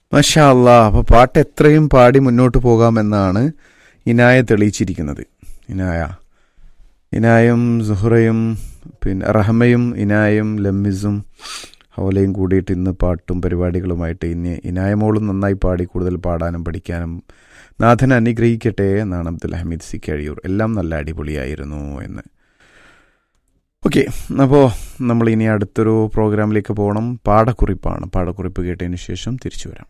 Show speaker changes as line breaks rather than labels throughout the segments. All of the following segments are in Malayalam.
മഷാ അല്ലാ അപ്പോൾ പാട്ട് എത്രയും പാടി മുന്നോട്ട് പോകാമെന്നാണ് ഇനായ തെളിയിച്ചിരിക്കുന്നത് ഇനായ ഇനായും സുഹറയും പിന്നെ റഹമയും ഇനായും ലമ്മിസും ഹോലയും കൂടിയിട്ട് ഇന്ന് പാട്ടും പരിപാടികളുമായിട്ട് ഇനി ഇനായമോളും നന്നായി പാടി കൂടുതൽ പാടാനും പഠിക്കാനും നാഥൻ അനുഗ്രഹിക്കട്ടെ എന്നാണ് അബ്ദുൽ ഹമീദ് സി കഴിയൂർ എല്ലാം നല്ല അടിപൊളിയായിരുന്നു എന്ന് ഓക്കെ അപ്പോൾ നമ്മൾ ഇനി അടുത്തൊരു പ്രോഗ്രാമിലേക്ക് പോകണം പാടക്കുറിപ്പാണ് പാടക്കുറിപ്പ് കേട്ടതിന് ശേഷം തിരിച്ചു വരാം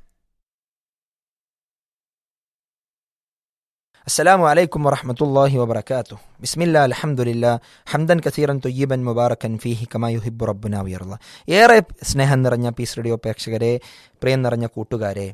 السلام عليكم ورحمة الله وبركاته بسم الله الحمد لله حمدا كثيرا طيبا مباركا فيه كما يحب ربنا ويرضى ഏറെ സ്നേഹം നിറഞ്ഞ പീസ് റേഡിയോ പ്രേക്ഷകരെ പ്രിയം നിറഞ്ഞ കൂട്ടുകാരെ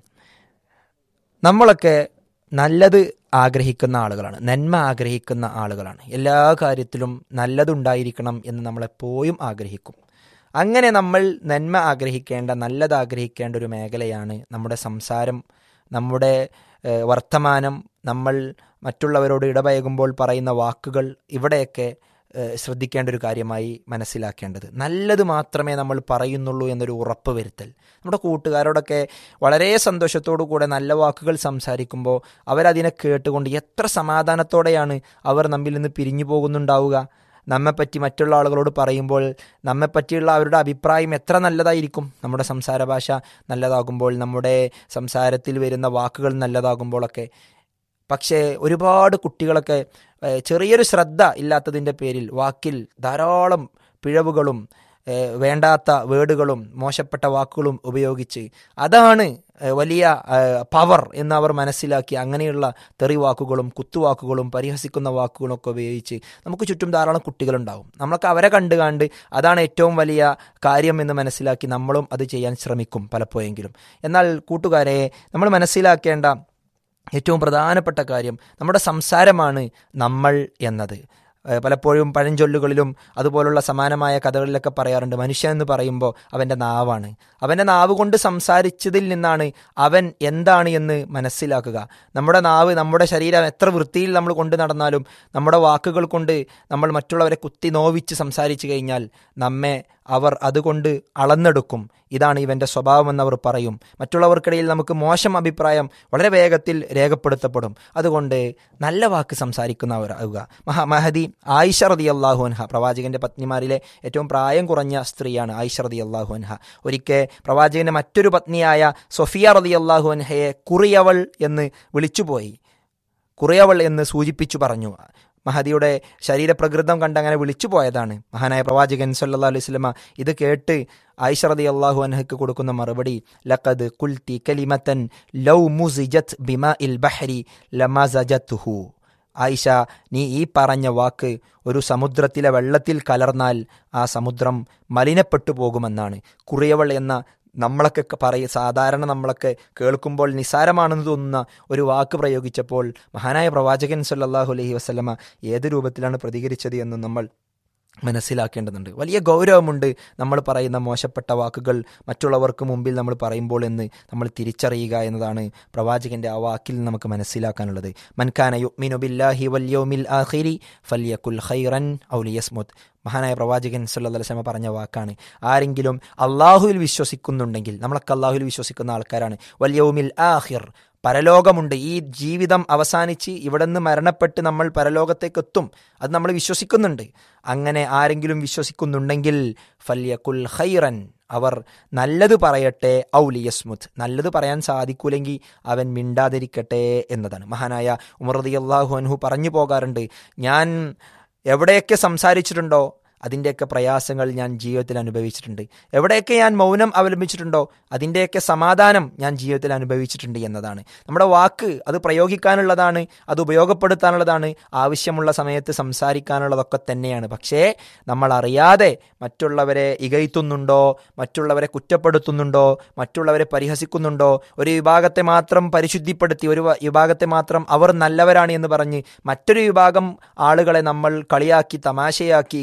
നമ്മളൊക്കെ നല്ലത് ആഗ്രഹിക്കുന്ന ആളുകളാണ് നന്മ ആഗ്രഹിക്കുന്ന ആളുകളാണ് എല്ലാ കാര്യത്തിലും നല്ലതുണ്ടായിരിക്കണം എന്ന് നമ്മളെപ്പോഴും ആഗ്രഹിക്കും അങ്ങനെ നമ്മൾ നന്മ ആഗ്രഹിക്കേണ്ട നല്ലത് ആഗ്രഹിക്കേണ്ട ഒരു മേഖലയാണ് നമ്മുടെ സംസാരം നമ്മുടെ ഏഹ്, വർത്തമാനം നമ്മൾ മറ്റുള്ളവരോട് ഇടപഴകുമ്പോൾ പറയുന്ന വാക്കുകൾ ഇവിടെയൊക്കെ ഏഹ്, ശ്രദ്ധിക്കേണ്ട ഒരു കാര്യമായി മനസ്സിലാക്കേണ്ടത് നല്ലത് മാത്രമേ നമ്മൾ പറയുന്നുള്ളൂ എന്നൊരു ഉറപ്പ് വരുത്തൽ നമ്മുടെ കൂട്ടുകാരോടൊക്കെ വളരെ സന്തോഷത്തോടു കൂടെ നല്ല വാക്കുകൾ സംസാരിക്കുമ്പോൾ അവരതിനെ കേട്ടുകൊണ്ട് എത്ര സമാധാനത്തോടെയാണ് അവർ നമ്മിൽ നിന്ന് പിരിഞ്ഞു പോകുന്നുണ്ടാവുക നമ്മെപ്പറ്റി മറ്റുള്ള ആളുകളോട് പറയുമ്പോൾ നമ്മെപ്പറ്റിയുള്ള അവരുടെ അഭിപ്രായം എത്ര നല്ലതായിരിക്കും നമ്മുടെ സംസാര ഭാഷ നല്ലതാകുമ്പോൾ നമ്മുടെ സംസാരത്തിൽ വരുന്ന വാക്കുകൾ നല്ലതാകുമ്പോഴൊക്കെ പക്ഷേ ഒരുപാട് കുട്ടികളൊക്കെ ഏഹ്, ചെറിയൊരു ശ്രദ്ധ ഇല്ലാത്തതിൻ്റെ പേരിൽ വാക്കിൽ ധാരാളം പിഴവുകളും ഏഹ്, വേണ്ടാത്ത വേർഡുകളും മോശപ്പെട്ട വാക്കുകളും ഉപയോഗിച്ച് അതാണ് ഏഹ്, വലിയ പവർ എന്ന് അവർ മനസ്സിലാക്കി അങ്ങനെയുള്ള തെറിവാക്കുകളും കുത്തുവാക്കുകളും പരിഹസിക്കുന്ന വാക്കുകളും ഒക്കെ ഉപയോഗിച്ച് നമുക്ക് ചുറ്റും ധാരാളം കുട്ടികളുണ്ടാവും നമ്മളൊക്കെ അവരെ കണ്ട് കണ്ട് അതാണ് ഏറ്റവും വലിയ കാര്യം എന്ന് മനസ്സിലാക്കി നമ്മളും അത് ചെയ്യാൻ ശ്രമിക്കും പലപ്പോഴെങ്കിലും എന്നാൽ കൂട്ടുകാരെ നമ്മൾ മനസ്സിലാക്കേണ്ട ഏറ്റവും പ്രധാനപ്പെട്ട കാര്യം നമ്മുടെ സംസാരമാണ് നമ്മൾ എന്നത് ഏഹ് പലപ്പോഴും പഴഞ്ചൊല്ലുകളിലും അതുപോലുള്ള സമാനമായ കഥകളിലൊക്കെ പറയാറുണ്ട് മനുഷ്യൻ എന്ന് പറയുമ്പോൾ അവൻ്റെ നാവാണ് അവൻ്റെ നാവ് കൊണ്ട് സംസാരിച്ചതിൽ നിന്നാണ് അവൻ എന്താണ് എന്ന് മനസ്സിലാക്കുക നമ്മുടെ നാവ് നമ്മുടെ ശരീരം എത്ര വൃത്തിയിൽ നമ്മൾ കൊണ്ട് നടന്നാലും നമ്മുടെ വാക്കുകൾ കൊണ്ട് നമ്മൾ മറ്റുള്ളവരെ കുത്തി നോവിച്ച് സംസാരിച്ചു കഴിഞ്ഞാൽ നമ്മെ അവർ അതുകൊണ്ട് അളന്നെടുക്കും ഇതാണ് ഇവൻ്റെ സ്വഭാവമെന്ന് അവർ പറയും മറ്റുള്ളവർക്കിടയിൽ നമുക്ക് മോശം അഭിപ്രായം വളരെ വേഗത്തിൽ രേഖപ്പെടുത്തപ്പെടും അതുകൊണ്ട് നല്ല വാക്ക് സംസാരിക്കുന്നവരാകുക മഹ മഹദി ആയിഷ റതി അള്ളാഹുൻഹ പ്രവാചകന്റെ പത്നിമാരിലെ ഏറ്റവും പ്രായം കുറഞ്ഞ സ്ത്രീയാണ് ആയിഷ റതി അള്ളാഹുൻഹ ഒരിക്കൽ പ്രവാചകന്റെ മറ്റൊരു പത്നിയായ സൊഫിയ റതി അള്ളാഹുൻഹയെ കുറിയവൾ എന്ന് വിളിച്ചുപോയി കുറയവൾ എന്ന് സൂചിപ്പിച്ചു പറഞ്ഞു മഹദിയുടെ ശരീരപ്രകൃതം കണ്ട് അങ്ങനെ വിളിച്ചു പോയതാണ് മഹാനായ പ്രവാചകൻ സല്ലാ അലൈഹി സ്വലമ ഇത് കേട്ട് ആയിഷ റതി അള്ളാഹു അൻഹയ്ക്ക് കൊടുക്കുന്ന മറുപടി ലഖദ് കുൽത്തി കലിമത്തൻ ലൗ മുസിജത് ബിമ ഇൽ ബഹരി ലമസജത്തുഹു ആയിഷ നീ ഈ പറഞ്ഞ വാക്ക് ഒരു സമുദ്രത്തിലെ വെള്ളത്തിൽ കലർന്നാൽ ആ സമുദ്രം മലിനപ്പെട്ടു പോകുമെന്നാണ് കുറിയവൾ എന്ന നമ്മളൊക്കെ പറയ സാധാരണ നമ്മളൊക്കെ കേൾക്കുമ്പോൾ നിസാരമാണെന്ന് തോന്നുന്ന ഒരു വാക്ക് പ്രയോഗിച്ചപ്പോൾ മഹാനായ പ്രവാചകൻ സല്ലല്ലാഹു അലൈഹി വസല്ലമ ഏത് രൂപത്തിലാണ് പ്രതികരിച്ചത് എന്ന് നമ്മൾ മനസ്സിലാക്കേണ്ടതുണ്ട് വലിയ ഗൗരവമുണ്ട് നമ്മൾ പറയുന്ന മോശപ്പെട്ട വാക്കുകൾ മറ്റുള്ളവർക്ക് മുമ്പിൽ നമ്മൾ പറയുമ്പോൾ എന്ന് നമ്മൾ തിരിച്ചറിയുക എന്നതാണ് പ്രവാചകന്റെ ആ വാക്കിൽ നമുക്ക് മനസ്സിലാക്കാനുള്ളത് മൻകാന യുഅ്മിനു ബില്ലാഹി വൽ യൗമിൽ ആഖിരി ഫല്യകുൽ ഖൈറൻ ഔ ലിയസ്മുത് മഹാനായ പ്രവാചകൻ സല്ലല്ലാഹു അലൈഹി വസല്ലം പറഞ്ഞ വാക്കാണ് ആരെങ്കിലും അള്ളാഹുവിൽ വിശ്വസിക്കുന്നുണ്ടെങ്കിൽ നമ്മളൊക്കെ അള്ളാഹുവിൽ വിശ്വസിക്കുന്ന ആൾക്കാരാണ് വൽ യൗമിൽ ആഖിർ പരലോകമുണ്ട് ഈ ജീവിതം അവസാനിച്ച് ഇവിടെ നിന്ന് മരണപ്പെട്ട് നമ്മൾ പരലോകത്തേക്ക് എത്തും അത് നമ്മൾ വിശ്വസിക്കുന്നുണ്ട് അങ്ങനെ ആരെങ്കിലും വിശ്വസിക്കുന്നുണ്ടെങ്കിൽ ഫല്യകുൽ ഖൈറൻ അവർ നല്ലത് പറയട്ടെ ഔലിയസ്മുത് നല്ലത് പറയാൻ സാധിക്കൂലെങ്കിൽ അവൻ മിണ്ടാതിരിക്കട്ടെ എന്നതാണ് മഹാനായ ഉമർ റളിയല്ലാഹു അൻഹു പറഞ്ഞു പോകാറുണ്ട് ഞാൻ എവിടെയൊക്കെ സംസാരിച്ചിട്ടുണ്ടോ അതിൻ്റെയൊക്കെ പ്രയാസങ്ങൾ ഞാൻ ജീവിതത്തിൽ അനുഭവിച്ചിട്ടുണ്ട് എവിടെയൊക്കെ ഞാൻ മൗനം അവലംബിച്ചിട്ടുണ്ടോ അതിൻ്റെയൊക്കെ സമാധാനം ഞാൻ ജീവിതത്തിൽ അനുഭവിച്ചിട്ടുണ്ട് എന്നതാണ് നമ്മുടെ വാക്ക് അത് പ്രയോഗിക്കാനുള്ളതാണ് അത് ഉപയോഗപ്പെടുത്താനുള്ളതാണ് ആവശ്യമുള്ള സമയത്ത് സംസാരിക്കാനുള്ളതൊക്കെ തന്നെയാണ് പക്ഷേ നമ്മൾ അറിയാതെ മറ്റുള്ളവരെ ഇകയ്ത്തുന്നുണ്ടോ മറ്റുള്ളവരെ കുറ്റപ്പെടുത്തുന്നുണ്ടോ മറ്റുള്ളവരെ പരിഹസിക്കുന്നുണ്ടോ ഒരു വിഭാഗത്തെ മാത്രം പരിശുദ്ധിപ്പെടുത്തി ഒരു വ- വിഭാഗത്തെ മാത്രം അവർ നല്ലവരാണ് എന്ന് പറഞ്ഞ് മറ്റൊരു വിഭാഗം ആളുകളെ നമ്മൾ കളിയാക്കി തമാശയാക്കി ഇകയ്ത്തി പറയുന്നു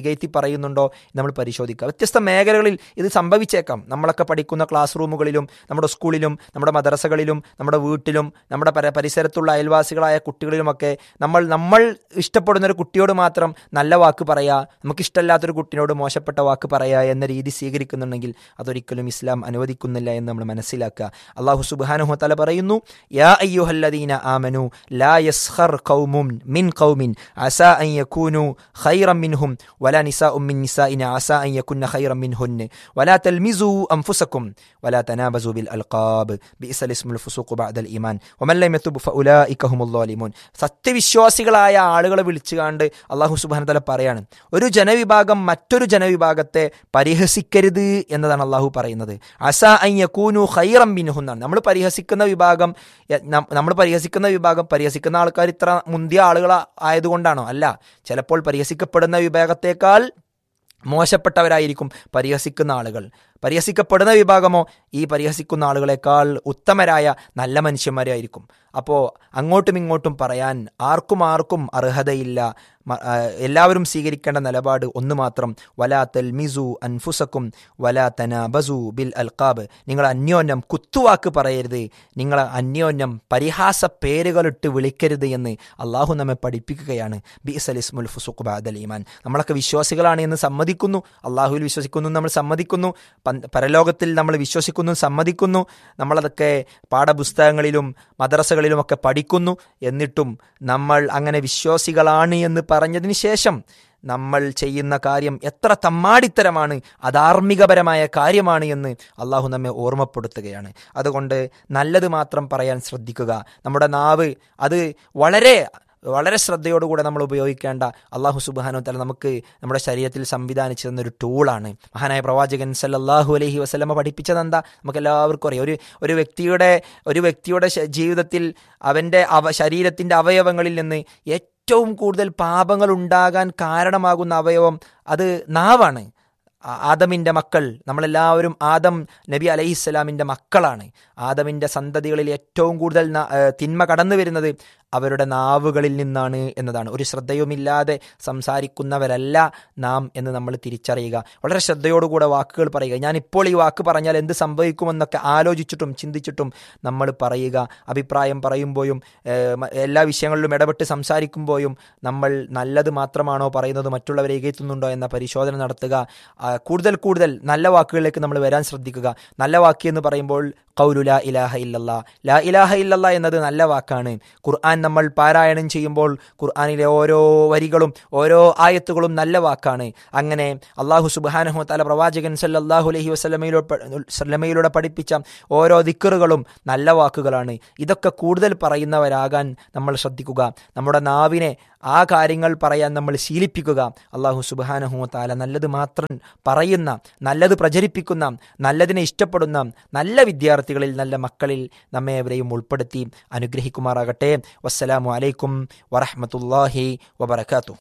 പറയുന്നുണ്ടോ നമ്മൾ പരിശോധിക്കുക വ്യത്യസ്ത മേഖലകളിൽ ഇത് സംഭവിച്ചേക്കാം നമ്മളൊക്കെ പഠിക്കുന്ന ക്ലാസ് റൂമുകളിലും നമ്മുടെ സ്കൂളിലും നമ്മുടെ മദ്രസകളിലും നമ്മുടെ വീട്ടിലും നമ്മുടെ പര പരിസരത്തുള്ള അയൽവാസികളായ കുട്ടികളിലുമൊക്കെ നമ്മൾ നമ്മൾ ഇഷ്ടപ്പെടുന്ന ഒരു കുട്ടിയോട് മാത്രം നല്ല വാക്ക് പറയുക നമുക്കിഷ്ടമല്ലാത്തൊരു കുട്ടിയോട് മോശപ്പെട്ട വാക്ക് പറയുക എന്ന രീതി സ്വീകരിക്കുന്നുണ്ടെങ്കിൽ അതൊരിക്കലും ഇസ്ലാം അനുവദിക്കുന്നില്ല എന്ന് നമ്മൾ മനസ്സിലാക്കുക അള്ളാഹു സുബാനുഹു തല പറയുന്നു യാ അയ്യുഹല്ലദീന ആമനു ലാ യസ്ഖർ ഖൗമുൻ മിൻ ഖൗമിൻ അസാ അൻ യകൂനു ഖൈറൻ മിൻഹും വലാ നിസാഉം മിൻ നിസാഇന അസാ അൻ യകുന്ന ഖൈറൻ മിൻഹുന്ന വലാ തൽമിസു അൻഫുസകും വലാ തനാബസു ബിൽ അൽഖാബ് ബിഇസൽ ഇസ്മുൽ ഫുസൂഖ് ബഅദൽ ഈമാൻ വമൻ ലം യതുബ് ഫഉലൈക ഹുമുൽ ളാലിമൂൻ സത്യവിശ്വാസികളായ ആളുകളെ വിളിച്ചുകാണ്ട് അള്ളാഹു സുബ്ഹാനഹു തആല പറയാണ് ഒരു ജനവിഭാഗം മറ്റൊരു ജനവിഭാഗത്തെ പരിഹസിക്കരുത് എന്നതാണ് അള്ളാഹു പറയുന്നത് അസ അൻ യകൂനു ഖൈറൻ മിൻഹും എന്നാണ് നമ്മൾ പരിഹസിക്കുന്ന വിഭാഗം നമ്മൾ പരിഹസിക്കുന്ന വിഭാഗം പരിഹസിക്കുന്ന ആൾക്കാർ ഇത്ര മുന്തിയ ആളുകൾ ആയതുകൊണ്ടാണോ അല്ല ചിലപ്പോൾ പരിഹസിക്കപ്പെടുന്ന വിഭാഗത്തേക്കാൾ മോശപ്പെട്ടവരായിരിക്കും പരിഹസിക്കുന്ന ആളുകൾ പരിഹസിക്കപ്പെടുന്ന വിഭാഗമോ ഈ പരിഹസിക്കുന്ന ആളുകളെക്കാൾ ഉത്തമരായ നല്ല മനുഷ്യന്മാരായിരിക്കും അപ്പോൾ അങ്ങോട്ടും ഇങ്ങോട്ടും പറയാൻ ആർക്കും ആർക്കും അർഹതയില്ല മ- ആ, എല്ലാവരും സ്വീകരിക്കേണ്ട നിലപാട് ഒന്ന് മാത്രം വലാ തൽമിസു അൻഫുസക്കും വലാ തനാബസു ബിൽ അൽക്കാബ് നിങ്ങൾ അന്യോന്യം കുത്തുവാക്ക് പറയരുത് നിങ്ങൾ അന്യോന്യം പരിഹാസ പേരുകളിട്ട് വിളിക്കരുത് എന്ന് അള്ളാഹു നമ്മെ പഠിപ്പിക്കുകയാണ് ബി സലിസ്മുൽ ഫുസുഖ് ബാദൽ ഈമാൻ നമ്മളൊക്കെ വിശ്വാസികളാണ് എന്ന് സമ്മതിക്കുന്നു അള്ളാഹുവിൽ വിശ്വസിക്കുന്നു നമ്മൾ സമ്മതിക്കുന്നു പൻ- പരലോകത്തിൽ നമ്മൾ വിശ്വസിക്കുന്നു സമ്മതിക്കുന്നു നമ്മളതൊക്കെ പാഠപുസ്തകങ്ങളിലും മദ്രസകളിലും ഒക്കെ പഠിക്കുന്നു എന്നിട്ടും നമ്മൾ അങ്ങനെ വിശ്വാസികളാണ് എന്ന് പറഞ്ഞതിന് ശേഷം നമ്മൾ ചെയ്യുന്ന കാര്യം എത്ര തമ്മാടിത്തരമാണ് അധാർമികപരമായ കാര്യമാണ് എന്ന് അള്ളാഹു നമ്മെ ഓർമ്മപ്പെടുത്തുകയാണ് അതുകൊണ്ട് നല്ലത് മാത്രം പറയാൻ ശ്രദ്ധിക്കുക നമ്മുടെ നാവ് അത് വളരെ വളരെ ശ്രദ്ധയോടുകൂടെ നമ്മൾ ഉപയോഗിക്കേണ്ട അള്ളാഹു സുബാനു തല നമുക്ക് നമ്മുടെ ശരീരത്തിൽ സംവിധാനിച്ചു തന്നൊരു ടൂളാണ് മഹാനായ പ്രവാചകൻ സല്ലല്ലാഹു അലൈഹി വസല്ലമ പഠിപ്പിച്ചത് എന്താ നമുക്ക് എല്ലാവർക്കും അറിയാം ഒരു ഒരു വ്യക്തിയുടെ ഒരു വ്യക്തിയുടെ ശ- ജീവിതത്തിൽ അവൻ്റെ അവ ശരീരത്തിൻ്റെ അവയവങ്ങളിൽ നിന്ന് ഏറ്റവും കൂടുതൽ പാപങ്ങൾ ഉണ്ടാകാൻ കാരണമാകുന്ന അവയവം അത് നാവാണ് ആ- ആദമിൻ്റെ മക്കൾ നമ്മളെല്ലാവരും ആദം നബി അലൈഹിസ്സലാമിൻ്റെ മക്കളാണ് ആദമിൻ്റെ സന്തതികളിൽ ഏറ്റവും കൂടുതൽ ന- ഏഹ് തിന്മ കടന്നു വരുന്നത് അവരുടെ നാവുകളിൽ നിന്നാണ് എന്നതാണ് ഒരു ശ്രദ്ധയുമില്ലാതെ സംസാരിക്കുന്നവരല്ല നാം എന്ന് നമ്മൾ തിരിച്ചറിയുക വളരെ ശ്രദ്ധയോടുകൂടെ വാക്കുകൾ പറയുക ഞാൻ ഇപ്പോൾ ഈ വാക്ക് പറഞ്ഞാൽ എന്ത് സംഭവിക്കുമെന്നൊക്കെ ആലോചിച്ചിട്ടും ചിന്തിച്ചിട്ടും നമ്മൾ പറയുക അഭിപ്രായം പറയുമ്പോഴും ഏഹ്, മ- എല്ലാ വിഷയങ്ങളിലും ഇടപെട്ട് സംസാരിക്കുമ്പോഴും നമ്മൾ നല്ലത് മാത്രമാണോ പറയുന്നത് മറ്റുള്ളവരെ ഇകയത്തുന്നുണ്ടോ എന്ന പരിശോധന നടത്തുക ആ, കൂടുതൽ കൂടുതൽ നല്ല വാക്കുകളിലേക്ക് നമ്മൾ വരാൻ ശ്രദ്ധിക്കുക നല്ല വാക്ക് എന്ന് പറയുമ്പോൾ കൗലു ലാ ഇലാഹ ഇല്ലല്ലാ ലാ ഇലാഹ ഇല്ലല്ലാ എന്നത് നല്ല വാക്കാണ് ഖുർആൻ നമ്മൾ പാരായണം ചെയ്യുമ്പോൾ ഖുർആനിലെ ഓരോ വരികളും ഓരോ ആയത്തുകളും നല്ല വാക്കാണ് അങ്ങനെ അള്ളാഹു സുബാനഹു താല പ്രവാചകൻ സല്ലല്ലാഹു അലൈഹി വസല്ലമയിലൂടെ സല്ലമയിലൂടെ പഠിപ്പിച്ച ഓരോ ദിക്കറുകളും നല്ല വാക്കുകളാണ് ഇതൊക്കെ കൂടുതൽ പറയുന്നവരാകാൻ നമ്മൾ ശ്രദ്ധിക്കുക നമ്മുടെ നാവിനെ ആ കാര്യങ്ങൾ പറയാൻ നമ്മൾ ശീലിപ്പിക്കുക അള്ളാഹു സുബാനഹു താല നല്ലത് മാത്രം പറയുന്ന നല്ലത് പ്രചരിപ്പിക്കുന്ന നല്ലതിനെ ഇഷ്ടപ്പെടുന്ന നല്ല വിദ്യാർത്ഥികളിൽ നല്ല മക്കളിൽ നമ്മെ എവരെയും ഉൾപ്പെടുത്തി അനുഗ്രഹിക്കുമാറാകട്ടെ വസ്സലാമു അലൈക്കും വറഹമത്തല്ലാഹി വബർക്കാത്തു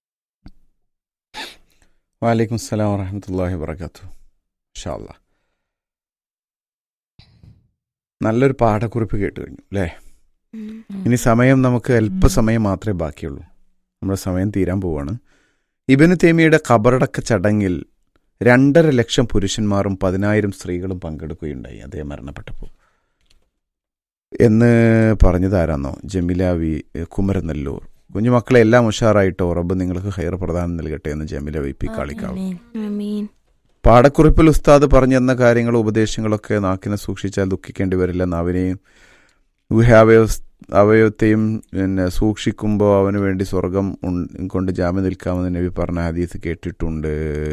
വാലൈക്കും സ്സലാം വറഹമത്തല്ലാഹി വബർക്കാത്തു ഷാല്ല നല്ലൊരു പാഠക്കുറിപ്പ് കേട്ട് കഴിഞ്ഞു അല്ലേ ഇനി സമയം നമുക്ക് അല്പസമയം മാത്രമേ ബാക്കിയുള്ളൂ നമ്മുടെ സമയം തീരാൻ പോവാണ് ഇബനു തേമിയുടെ ഖബറടക്ക ചടങ്ങിൽ രണ്ടര ലക്ഷം പുരുഷന്മാരും പതിനായിരം സ്ത്രീകളും പങ്കെടുക്കുകയുണ്ടായി അദ്ദേഹം മരണപ്പെട്ടപ്പോൾ എന്ന് പറഞ്ഞതാരാന്നോ ജമില വി കുമരനെല്ലൂർ കുഞ്ഞുമക്കളെ എല്ലാം ഉഷാറായിട്ടോ റബ്ബ് നിങ്ങൾക്ക് ഹൈർ പ്രദാനം നൽകട്ടെ എന്ന് ജമില വി പി കാളിക്കാവ്
ആമീൻ
പാഠക്കുറിപ്പിൽ ഉസ്താദ് പറഞ്ഞെന്ന കാര്യങ്ങളും ഉപദേശങ്ങളൊക്കെ നാക്കിനെ സൂക്ഷിച്ചാൽ ദുഃഖിക്കേണ്ടി വരില്ല നാവിനെയും ഊഹാവയ അവയവത്തെയും പിന്നെ സൂക്ഷിക്കുമ്പോൾ അവന് വേണ്ടി സ്വർഗം ഉൺ- കൊണ്ട് ജാമ്യം നിൽക്കാമെന്ന് നബി പറഞ്ഞ ഹദീസ് കേട്ടിട്ടുണ്ട്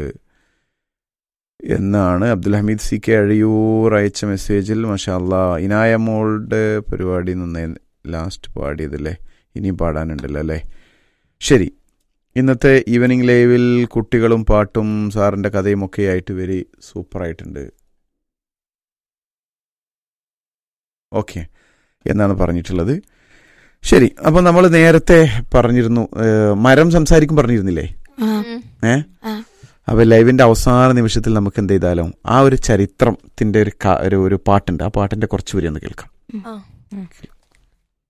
എന്നാണ് അബ്ദുൽ ഹമീദ് സി കെ അഴിയൂർ അയച്ച മെസ്സേജിൽ മഷാല്ല ഇനായ മോളുടെ പരിപാടി നന്നേ ലാസ്റ്റ് പാടിയതല്ലേ ഇനിയും പാടാനുണ്ടല്ലോ അല്ലേ ശരി ഇന്നത്തെ ഈവനിങ് ലൈവിൽ കുട്ടികളും പാട്ടും സാറിൻ്റെ കഥയും ഒക്കെ ആയിട്ട് വെരി സൂപ്പറായിട്ടുണ്ട് ഓക്കെ എന്നാണ് പറഞ്ഞിട്ടുള്ളത് ശരി അപ്പോൾ നമ്മൾ നേരത്തെ പറഞ്ഞിരുന്നു ഏഹ്, മരം സംസാരിക്കും പറഞ്ഞിരുന്നില്ലേ
ആ
ഏ
ആ.
അപ്പോൾ ലൈവിൻ്റെ അവസാന നിമിഷത്തിൽ നമുക്ക് എന്ത് ചെയ്താലും ആ ഒരു ചരിത്രത്തിൻ്റെ ഒരു ക- ഒരു ഒരു പാട്ടുണ്ട് ആ പാട്ടിൻ്റെ കുറച്ച് വരി ഒന്ന് കേൾക്കാം
ഉം.